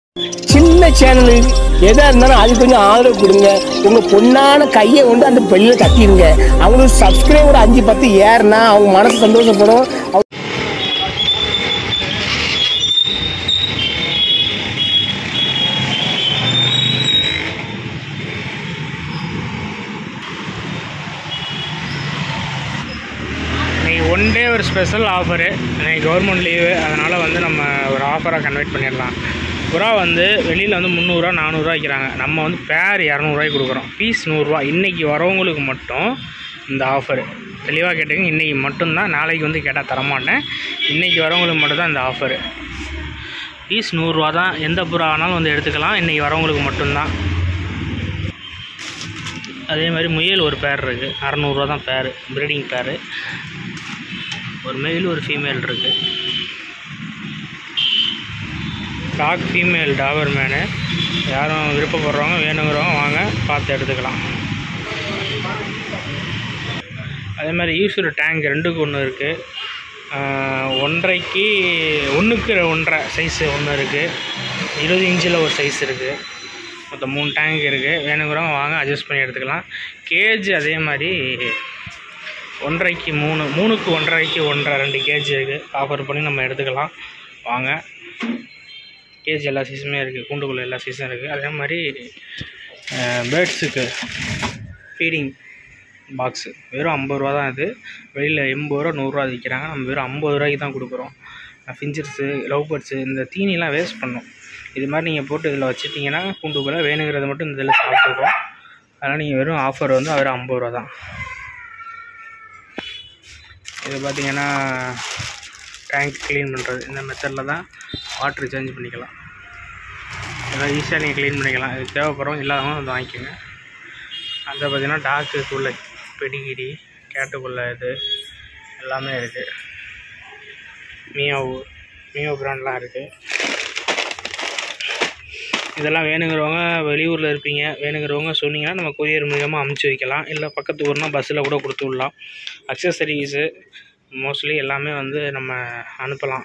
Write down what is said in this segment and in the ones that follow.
சின்ன சேனலு எதா இருந்தாலும் அது கொஞ்சம் ஆதரவு கொடுங்க உங்க பொண்ணான கையை கொண்டு அந்த பெல்ல தட்டிடுங்க அவங்களுக்கு சப்ஸ்கிரைபர் அஞ்சு பத்து ஏறுனா அவங்க மனசு சந்தோஷப்படும் அவங்க- இன்னைக்கு ஒன் டே ஒரு ஸ்பெஷல் ஆஃபரு இன்னைக்கு கவர்மெண்ட் லீவு அதனால் வந்து நம்ம ஒரு ஆஃபராக கன்வெர்ட் பண்ணிடலாம் புறா வந்து வெளியில் வந்து முந்நூறுரூவா நானூறுரூவா விற்கிறாங்க நம்ம வந்து பேர் இரநூறுவாய்க்கு கொடுக்குறோம் பீஸ் நூறுரூவா இன்றைக்கி வரவங்களுக்கு மட்டும் இந்த ஆஃபரு தெளிவாக கேட்டுங்க இன்றைக்கி மட்டும்தான் நாளைக்கு வந்து கேட்டால் தரமாட்டேன் இன்றைக்கி வரவங்களுக்கு மட்டும்தான் இந்த ஆஃபரு பீஸ் நூறுரூவா தான் எந்த புறா வேணாலும் வந்து எடுத்துக்கலாம் இன்றைக்கி வரவங்களுக்கு மட்டும்தான் அதே மாதிரி முயல் ஒரு பேர் இருக்குது அறநூறுவா தான் பேர் ப்ரீடிங் பேர் ஒரு மெயில் ஒரு ஃபீமேல் இருக்குது டாக் ஃபீமேல் டாபர் மேனு யாரும் விருப்பப்படுறவங்க வேணுங்கிறவங்க வாங்க பார்த்து எடுத்துக்கலாம் அதே மாதிரி யூஸ்டு டேங்க் ரெண்டுக்கு ஒன்று இருக்குது ஒன்றரைக்கு ஒன்றுக்கு ஒன்றரை சைஸு ஒன்று இருக்குது இருபது இன்ச்சில் ஒரு சைஸ் இருக்குது மொத்தம் மூணு டேங்க் இருக்குது வேணுங்கிறவங்க வாங்க அட்ஜஸ்ட் பண்ணி எடுத்துக்கலாம் கேஜ் அதே மாதிரி ஒன்றரைக்கு மூணு மூணுக்கு ஒன்றரைக்கு ஒன்றரை ரெண்டு கேஜ் இருக்குது ஆஃபர் பண்ணி நம்ம எடுத்துக்கலாம் வாங்க கேஜ் எல்லா சீஸுமே இருக்குது கூண்டுக்குள்ளே எல்லா சீஸும் இருக்குது அதே மாதிரி பேர்ட்ஸுக்கு ஃபீடிங் பாக்ஸு வெறும் ஐம்பது ரூபா தான் இது வெளியில் எண்பது ரூபா நூறுரூவா விற்கிறாங்க நம்ம வெறும் ஐம்பது ரூபாய்க்கு தான் கொடுக்குறோம் ஃபிஞ்சர்ஸு லவ் பேர்ட்ஸு இந்த தீனிலாம் வேஸ்ட் பண்ணும் இது மாதிரி நீங்கள் போட்டு இதில் வச்சுட்டிங்கன்னா கூண்டுக்குள்ளே வேணுங்கிறத மட்டும் இந்த இதில் சாப்பிட்டுக்கும் அதனால் நீங்கள் வெறும் ஆஃபர் வந்து வெறும் ஐம்பது ரூபா தான் இது பார்த்தீங்கன்னா டேங்க் க்ளீன் பண்ணுறது இந்த மெத்தடில் தான் வாட்டர் சேஞ்ச் பண்ணிக்கலாம் இதெல்லாம் ஈஸியாக நீங்கள் க்ளீன் பண்ணிக்கலாம் இது தேவைப்படும் இல்லாதவங்க வந்து வாங்கிக்கோங்க அந்த பார்த்தீங்கன்னா டாக்குக்குள்ளே பெடிகிரி கேட்டுக்குள்ளே இது எல்லாமே இருக்குது மியாவு மியோ பிராண்ட்லாம் இருக்குது இதெல்லாம் வேணுங்கிறவங்க வெளியூரில் இருப்பீங்க வேணுங்கிறவங்க சொன்னீங்கன்னா நம்ம கொரியர் மூலியமாக அமுச்சு வைக்கலாம் இல்லை பக்கத்து ஊர்னா பஸ்ஸில் கூட கொடுத்து விடலாம் அக்சசரிஸு மோஸ்ட்லி எல்லாமே வந்து நம்ம அனுப்பலாம்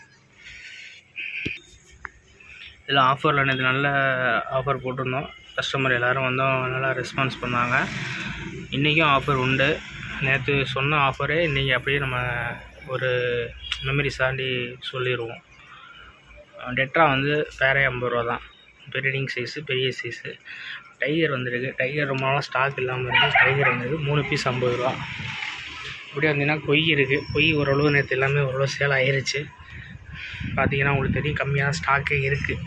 இதில் ஆஃபரில் நேற்று நல்ல ஆஃபர் போட்டிருந்தோம் கஸ்டமர் எல்லோரும் வந்தோம் நல்லா ரெஸ்பான்ஸ் பண்ணாங்க இன்றைக்கும் ஆஃபர் உண்டு நேற்று சொன்ன ஆஃபரே இன்றைக்கி அப்படியே நம்ம ஒரு மெமரிஸாண்டி சொல்லிடுவோம் டெட்ரா வந்து பேரே ஐம்பது ரூபா தான் பெரியடிங் சைஸு பெரிய சைஸு டைகர் வந்திருக்கு டைகர் ரொம்ப நாளாக ஸ்டாக் இல்லாமல் இருக்குது டைகர் வந்தது மூணு பீஸ் ஐம்பது ரூபா இப்படியே வந்தீங்கன்னா கொய் இருக்குது கொய் ஓரளவு நேற்று எல்லாமே ஓரளவு சேல் ஆயிருச்சு பார்த்தீங்கன்னா உங்களுக்கு தெரியும் கம்மியான ஸ்டாக்கே இருக்குது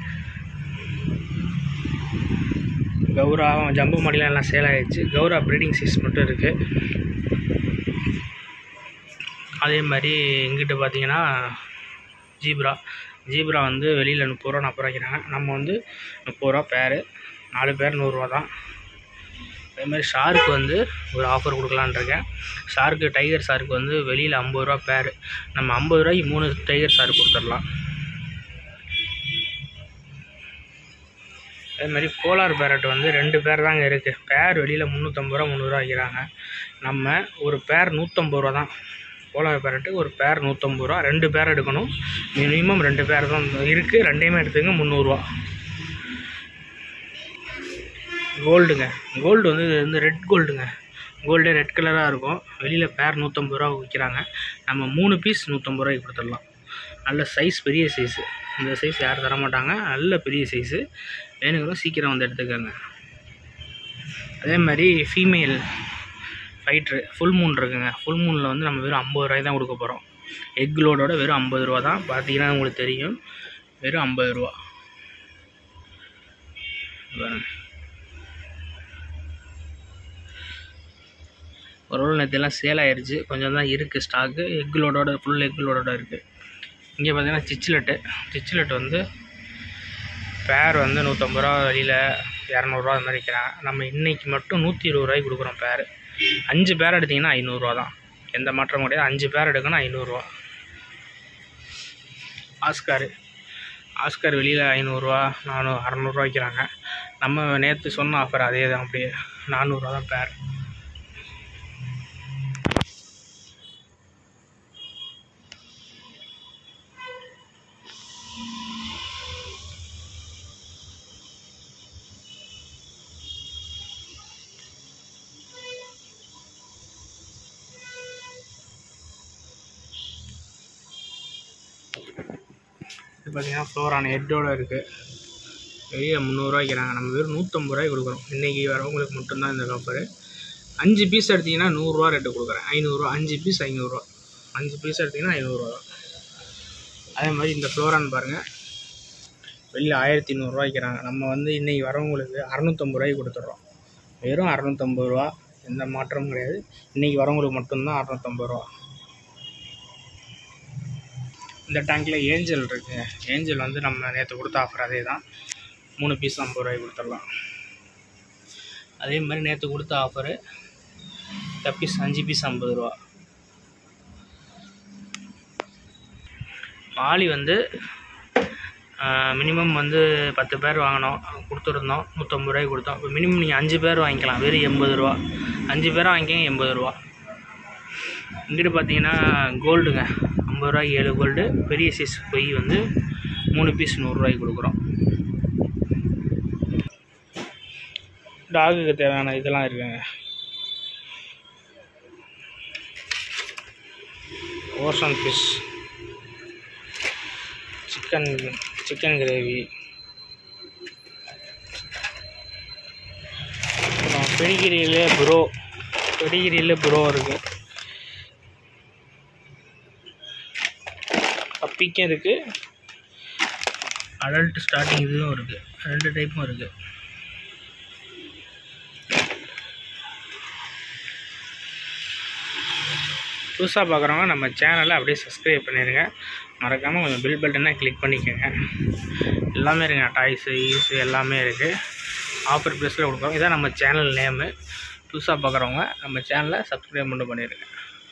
கௌரா ஜம்பு மாடிலாம் எல்லாம் சேல் ஆயிடுச்சு கௌரா ப்ரீடிங் சைஸ் மட்டும் இருக்குது அதே மாதிரி எங்கிட்ட பார்த்தீங்கன்னா ஜீப்ரா ஜீப்ரா வந்து வெளியில் முப்பது ரூபா நாற்பது ரூபா வைக்கிறாங்க நம்ம வந்து முப்பது ரூபா பேரு நாலு பேர் நூறுரூவா தான் அதே மாதிரி ஷார்க்கு வந்து ஒரு ஆஃபர் கொடுக்கலான்னு இருக்கேன் ஷார்க்கு டைகர் ஷார்க்கு வந்து வெளியில் ஐம்பது ரூபா பேர் நம்ம ஐம்பது ரூபாய்க்கு மூணு டைகர் ஷார்க் கொடுத்துடலாம் அதே மாதிரி போலார் பேரட் வந்து ரெண்டு பேர் தாங்க இருக்குது பேர் வெளியில் முந்நூற்றம்பது ரூபா முந்நூறுரூவா வைக்கிறாங்க நம்ம ஒரு பேர் நூற்றம்பது ரூபா தான் போலார் பேரட்டு ஒரு பேர் நூற்றம்பது ரூபா ரெண்டு பேர் எடுக்கணும் மினிமம் ரெண்டு பேர் தான் இருக்குது ரெண்டையுமே எடுத்துங்க முந்நூறுரூவா கோல்டுங்க கோல்டு வந்து இது வந்து ரெட் கோல்டுங்க கோல்டே ரெட் கலராக இருக்கும் வெளியில் பேர் நூற்றம்பது ரூபா விற்கிறாங்க நம்ம மூணு பீஸ் நூற்றம்பது ரூபாய்க்கு கொடுத்துடலாம் நல்ல சைஸ் பெரிய சைஸு இந்த சைஸ் யாரும் தர மாட்டாங்க நல்ல பெரிய சைஸு வேணுங்கிறோம் சீக்கிரம் வந்து எடுத்துக்கோங்க அதே மாதிரி ஃபீமேல் ஃபைட்ரு ஃபுல் மூன் இருக்குங்க ஃபுல் மூனில் வந்து நம்ம வெறும் ஐம்பது ரூபாய் தான் கொடுக்க போகிறோம் எக் லோடோட வெறும் ஐம்பது ரூபா தான் பார்த்தீங்கன்னா உங்களுக்கு தெரியும் வெறும் ஐம்பது ரூபா பாருங்க ஓரளவு நேற்று எல்லாம் சேல் ஆயிடுச்சு கொஞ்சம் தான் இருக்குது ஸ்டாக்கு எக் லோடோட ஃபுல் எக் லோடோட இருக்குது இங்கே பார்த்தீங்கன்னா சிச்சிலெட்டு சிச்சிலெட் வந்து பேர் வந்து நூற்றம்பது ரூபா வெளியில் இரநூறுவா அது மாதிரி விற்கிறாங்க நம்ம இன்றைக்கி மட்டும் நூற்றி இருபது ரூபாய்க்கு கொடுக்குறோம் பேர் அஞ்சு பேர் எடுத்திங்கன்னா ஐநூறுரூவா தான் எந்த மாற்றமும் கிடையாது அஞ்சு பேர் எடுக்கணும் ஐநூறுரூவா ஆஸ்காரு ஆஸ்கார் வெளியில் ஐநூறுரூவா நானூறு அறநூறுவா விற்கிறாங்க நம்ம நேற்று சொன்ன ஆஃபர் அதே தான் அப்படியே நானூறுரூவா தான் பேர் பார்த்தீங்கன்னா ஃப்ளோரான ஹெட்டோட இருக்குது வெளியில் முந்நூறுரூவா வைக்கிறாங்க நம்ம வெறும் நூற்றம்பது ரூபாய்க்கு கொடுக்குறோம் இன்றைக்கி வரவங்களுக்கு மட்டும்தான் இந்த ஆஃபரு அஞ்சு பீஸ் எடுத்தீங்கன்னா நூறுரூவா ரேட்டு கொடுக்குறேன் ஐநூறுரூவா அஞ்சு பீஸ் ஐநூறுரூவா அஞ்சு பீஸ் எடுத்தீங்கன்னா ஐநூறுரூவா தான் அதே மாதிரி இந்த ஃப்ளோரான் பாருங்கள் வெளியில் ஆயிரத்தி நூறுரூவா வைக்கிறாங்க நம்ம வந்து இன்றைக்கி வரவங்களுக்கு அறநூற்றம்பது ரூபாய்க்கு கொடுத்துட்றோம் வெறும் அறநூற்றம்பது ரூபா எந்த மாற்றமும் கிடையாது இன்றைக்கி வரவங்களுக்கு மட்டும்தான் அறநூற்றம்பது ரூபா இந்த டேங்க்கில் ஏஞ்சல் இருக்குங்க ஏஞ்சல் வந்து நம்ம நேற்று கொடுத்த ஆஃபர் அதே தான் மூணு பீஸ் ஐம்பது ரூபாய்க்கு கொடுத்துடலாம் அதே மாதிரி நேற்று கொடுத்த ஆஃபரு பீஸ் அஞ்சு பீஸ் ஐம்பது ரூபா மாலி வந்து மினிமம் வந்து பத்து பேர் வாங்கினோம் கொடுத்துருந்தோம் நூற்றம்பது ரூபாய்க்கு கொடுத்தோம் இப்போ மினிமம் நீங்கள் அஞ்சு பேர் வாங்கிக்கலாம் வெறும் எண்பது ரூபா அஞ்சு பேராக வாங்கிக்கங்க எண்பது ரூபா இங்கிட்டு பார்த்தீங்கன்னா கோல்டுங்க ஐம்பது ரூபாய்க்கு ஏழு கோல்டு பெரிய சைஸ் பொய் வந்து மூணு பீஸ் நூறுரூவாய்க்கு கொடுக்குறோம் டாகுக்கு தேவையான இதெல்லாம் இருக்குங்க ocean fish chicken chicken gravy அப்புறம் பெடிகிரியில் ப்ரோ பெடிகிரியில் ப்ரோ இருக்குது பப்பிக்கும் இருக்குது அடல்ட் ஸ்டார்டிங் இதுவும் இருக்குது ரெண்டு டைப்பும் இருக்குது புதுசாக பார்க்குறவங்க நம்ம சேனலை அப்படியே சப்ஸ்கிரைப் பண்ணிடுங்க மறக்காமல் கொஞ்சம் பில் பட்டனை கிளிக் பண்ணிக்கோங்க எல்லாமே இருக்குங்க டாய்ஸு ஈஸு எல்லாமே இருக்குது ஆஃபர் ப்ரைஸில் கொடுக்குறோம் இதான் நம்ம சேனல் நேமு புதுசாக பார்க்குறவங்க நம்ம சேனலை சப்ஸ்கிரைப் மட்டும் பண்ணிடுங்க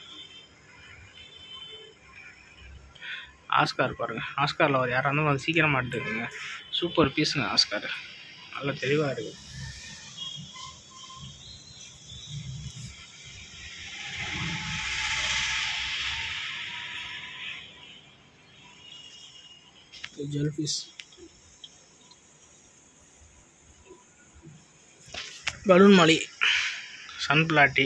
ஆஸ்கார் பாருங்கள் ஆஸ்காரில் ஒரு யாராக இருந்தாலும் அது சீக்கிரமாக எடுத்துக்கோங்க சூப்பர் பீஸுங்க ஆஸ்கார் நல்லா தெளிவாக இருக்குது jellyfish balloon molly sun platy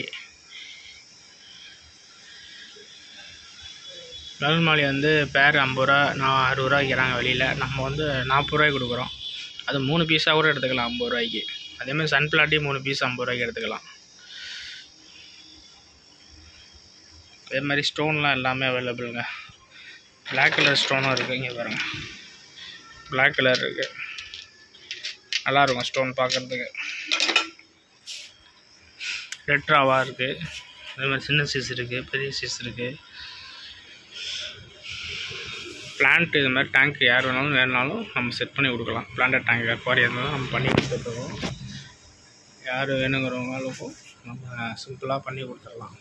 balloon molly வந்து பேர் ஐம்பது ரூபா நான் அறுபது ரூபா விற்கிறாங்க வெளியில் நம்ம வந்து நாற்பது ரூபாய்க்கு கொடுக்குறோம் அது மூணு பீஸாக கூட எடுத்துக்கலாம் ஐம்பது ரூபாய்க்கு அதேமாதிரி சன் பிளாட்டி மூணு பீஸ் ஐம்பது ரூபாய்க்கு எடுத்துக்கலாம் அதே மாதிரி ஸ்டோன்லாம் எல்லாமே அவைலபிளுங்க பிளாக் கலர் ஸ்டோனும் இருக்குது இங்கே பாருங்கள் பிளாக் கலர் இருக்குது நல்லாயிருக்கும் ஸ்டோன் பார்க்குறதுக்கு ரெட்ராவாக இருக்குது அதே மாதிரி சின்ன சைஸ் இருக்குது பெரிய சைஸ் இருக்குது பிளான்ட் இது மாதிரி டேங்க் யார் வேணாலும் வேணுனாலும் நம்ம செட் பண்ணி கொடுக்கலாம் பிளான்ட் டேங்க் அக்வாரியம் இருந்தாலும் நம்ம பண்ணி கொடுத்துருவோம் யார் வேணுங்கிறவங்களுக்கும் நம்ம சிம்பிளாக பண்ணி கொடுத்துடலாம்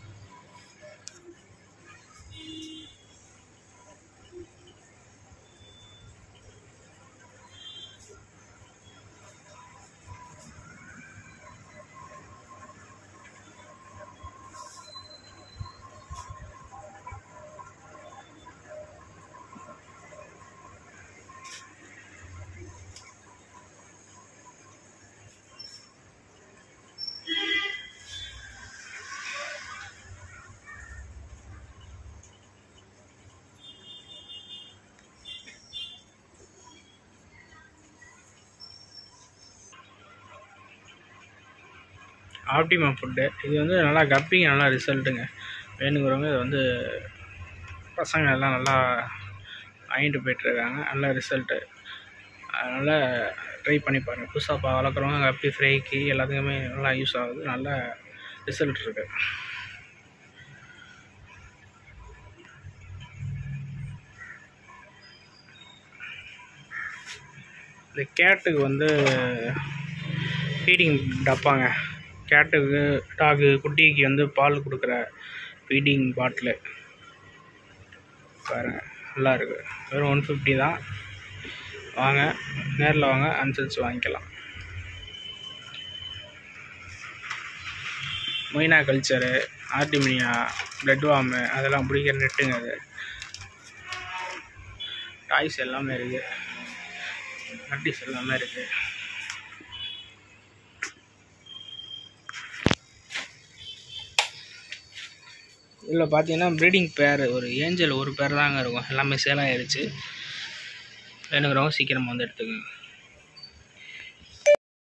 ஆப்டிமா ஃபுட்டு இது வந்து நல்லா கப்பிங்க நல்லா ரிசல்ட்டுங்க வேணுங்கிறவங்க இது வந்து பசங்க எல்லாம் நல்லா வாங்கிட்டு போயிட்டுருக்காங்க நல்ல ரிசல்ட்டு அதனால் ட்ரை பண்ணி பாருங்கள் புதுசாக பா வளர்க்குறவங்க கப்பி ஃப்ரைக்கு எல்லாத்துக்குமே நல்லா யூஸ் ஆகுது நல்ல ரிசல்ட் இருக்குது இந்த கேட்டுக்கு வந்து ஃபீடிங் டப்பாங்க கேட்டுக்கு டாகு குட்டிக்கு வந்து பால் கொடுக்குற ஃபீடிங் பாட்டிலு பாருங்கள் நல்லா இருக்குது வெறும் ஒன் ஃபிஃப்டி தான் வாங்க நேரில் வாங்க அனுசரித்து வாங்கிக்கலாம் moina culture artemia blood worm அதெல்லாம் பிடிக்கிற நெட்டுங்க அது டாய்ஸ் எல்லாமே இருக்குது நட்டிஸ் எல்லாமே இருக்குது இதில் பார்த்தீங்கன்னா ப்ரீடிங் பேர் ஒரு ஏஞ்சல் ஒரு பேர் தாங்க இருக்கும் எல்லாமே சேல் ஆயிடுச்சு வேணுங்கிறவங்க சீக்கிரமாக வந்து எடுத்துக்கோங்க